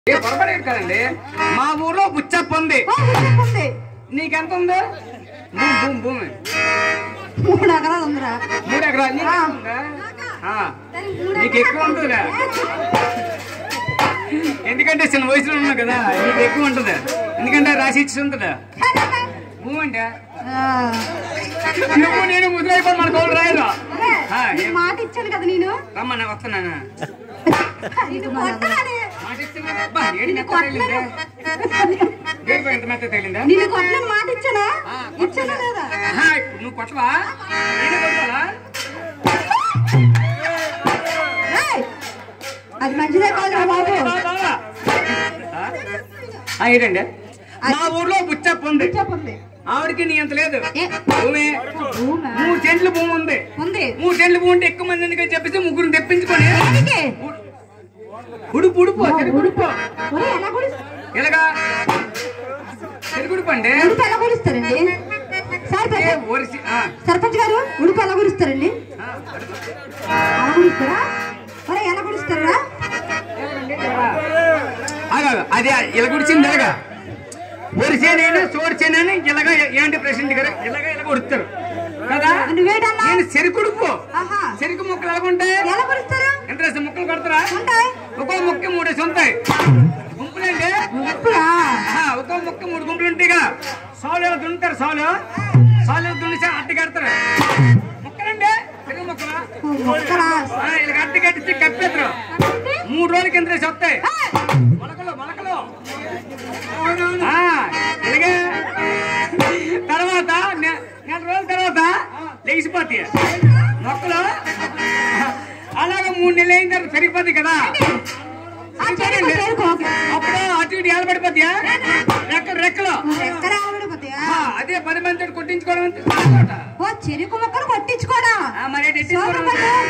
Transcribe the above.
ఏ పొరపడేది కదండి మా ఊర్లో బుచ్చప్ప ఉంది ఓ, చెప్పండి నీకెంత ఉంది భూమి భూమి భూమి మూడు ఎకరాలు ఉందిరా మూడు ఎకరాలు నీకు ఎంత ఉందా? ఆ. నీకు ఎక్కువ ఉంటుందిరా ఎందుకంటే చిన్న వయసులో ఉన్నావు కదా నీకు ఎక్కువ ఉంటుంది ఎందుకంటే రాసి ఇచ్చి ఉంటుందా భూమి అంటే ఆ, నువ్వు నేను ముద్రైపోయి మన కౌలు రాయరు అరే, ఆ, నీకు ఏం? మాట ఇచ్చాను కదా నేను రమ్మన్నా వస్తున్నానా నిన్ను కొట్టనని. మాట ఇస్తున్నా అబ్బా, ఏడు నిన్ను మెత్త తగిలిందే? కొట్టనని. ఏడు ఎంత మెత్త తగిలిందా నిన్ను కొట్టనని మాట ఇచ్చానా ఆ, ఇచ్చానా లేదా ఆహా, నువ్వు కొట్టవా నేనే కొట్టాలా ఏయ్, అది మంచిదే కాదురా బాబు ఆ, ఏంటండి మా ఊర్లో బుచ్చప్ప ఉంది చెప్పండి ఆవిడకి నీ అంత లేదు ఏ, భూమి భూమా? మూడు సెంట్లు భూమి ఉంది ఉంది మూడు సెంట్లు భూమి ఉంటే ఎక్కువ మంది ఎందుకని చెప్పేసి ముగ్గురు తెప్పించుకొని దేనికి? ఉడుపు ఉడుపు ఉడుపు ఒరే, ఎలా కొలుస్తారు? ఎలాగా తెలుగుడుపు అండి ఉడుపు ఎలా కొలుస్తారండి సార్ ఏ, పెద్ద- ఒరిసి ఆ, సర్పంచ్ గారు ఉడుపు ఎలా కొలుస్తారండి ఆ, ఎలా కొలుస్తారా ఒరే ఎలా కొలుస్తారా ఆగు, అదే ఇలా గుడిచింది ఇలాగా ఒరిసేనైనా చోడిచేనైనా ఇలాగా ఏంటి ప్రెసిడెంట్ గారు ఇలాగా ఇలా కొడుతారు కదా నువ్వేటన్నా నేను చెరుకుడుపు ఆహా చెరుకు ముక్కలు ఎలాగుంటాయి ఎలా కొలుస్తారు ఇంట్రెస్ట్ ముక్కలు కొడతారా ఉంటాయి ఒక్కో ముక్క మూడేసి ఉంటాయి గుంపులంటే ఉడుపురా ఆహా, ఒక్కో ముక్క మూడు గుంపులు ఉంటాయిగా సాలు దున్నుతారు సాలు సాలు దున్నిసి అడ్డు కడతారు ముక్కలండి చెరుకు ముక్కలు మొక్కరా ఆ, ఇలా అడ్డు కట్టించి కప్పేద్దరు మూడు రోజులకి ఇంట్రెస్ట్ వస్తాయి మొలకలు మొలకలు ఆ, ఇలాగే తర్వాత నె- నెల రోజుల తర్వాత లేచిపోతాయి మొక్కలు అలాగే మూడు నెలలు అయిన తర్వాత పెరిగిపోతాయి కదా ఆ చెరుకు చెరుకు ఓకే. అప్పుడు అటు ఇటు ఏలబడిపోతాయా రెక్కలు రెక్కలు ఎక్కడ ఆవిడపోతాయా ఆ, అదే పది మంది కొట్టించుకోవడం అంతే. ఓ చెరుకు మొక్కలు కొట్టించుకోడా ఆ, మరి ఏంటి ఎత్తించుకోవడం సోమపల్లి